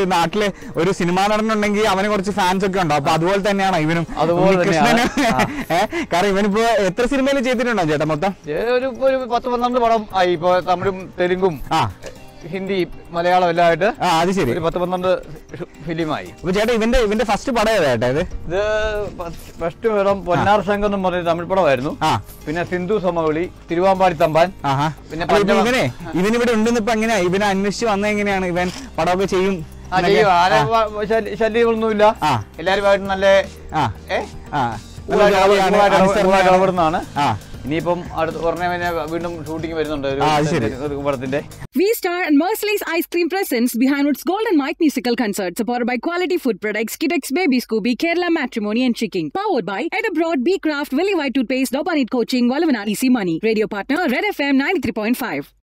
ഒരു നാട്ടില് ഒരു സിനിമാ നടനുണ്ടെങ്കിൽ അവന് കുറച്ച് ഫാൻസ് ഒക്കെ ഉണ്ടാവും അപ്പൊ അതുപോലെ തന്നെയാണ് ഇവനും അതുപോലെ ഉണ്ണികൃഷ്ണനും. തന്നെയാണ്. ഏ, കാരണം ഇവനിപ്പോ എത്ര സിനിമയിൽ ചെയ്തിട്ടുണ്ടോ ചേട്ടാ മൊത്തം ഏ, ഒരു ഇപ്പൊ ഒരു പത്ത് പന്ത്രണ്ട് പടം ആയി ഇപ്പൊ തമിഴും തെലുങ്കും ആ ഹിന്ദി മലയാളം എല്ലാം ആയിട്ട് ആ അത് ശരി ഒരു പത്ത് പന്ത്രണ്ട് ഫിലിമായി അപ്പൊ ചേട്ടാ ഇവന്റെ ഇവന്റെ ഫസ്റ്റ് പടം ഏതാ ചേട്ടാ ഇത് ഇത് ഫസ്റ്റ് പടം പൊന്നാർ സംഘം എന്ന് പറഞ്ഞ തമിഴ് പടമായിരുന്നു ആ പിന്നെ സിന്ധു സമവളി തിരുവാമ്പാടി തമ്പാൻ ആഹാ പിന്നെ അപ്പൊ ഇപ്പൊ പഞ്ചമ- ഇവനെ ഇവനിവിടെ ഉണ്ടെന്ന് ഇപ്പൊ എങ്ങനെയാ ഇവനെ അന്വേഷിച്ച് വന്ന എങ്ങനെയാണ് ഇവൻ പടമൊക്കെ ചെയ്യും ആ ചെയ്യും ആരെ വ- ശല്യ- ശല്യങ്ങളൊന്നുമില്ല ആ. എല്ലാരുമായിട്ട് നല്ല ആ ഏ ആ ഉള്ളായിട്ട് ജോലിയാണ്, ഉള്ളായിട്ട് അനുസരണയാണ്. ഇടപെടുന്നതാണ് ആ ഇനിയിപ്പം അടുത്ത ഉടനെ പിന്നെ വീണ്ടും ഷൂട്ടിംഗ് വരുന്നുണ്ട് ഒരു ആ, അത് ശരി. ഒരു പടത്തിന്റെ V Star and Merciless Ice Cream presents behind its Golden Mike musical concert supported by quality food products, Kidex Baby Scooby, Kerala Matrimony and Chicken. Powered by Ed Abroad, B Craft, Willy White Toothpaste, Dobanit Coaching, Wallavanat Easy Money. Radio partner Red FM 93.5.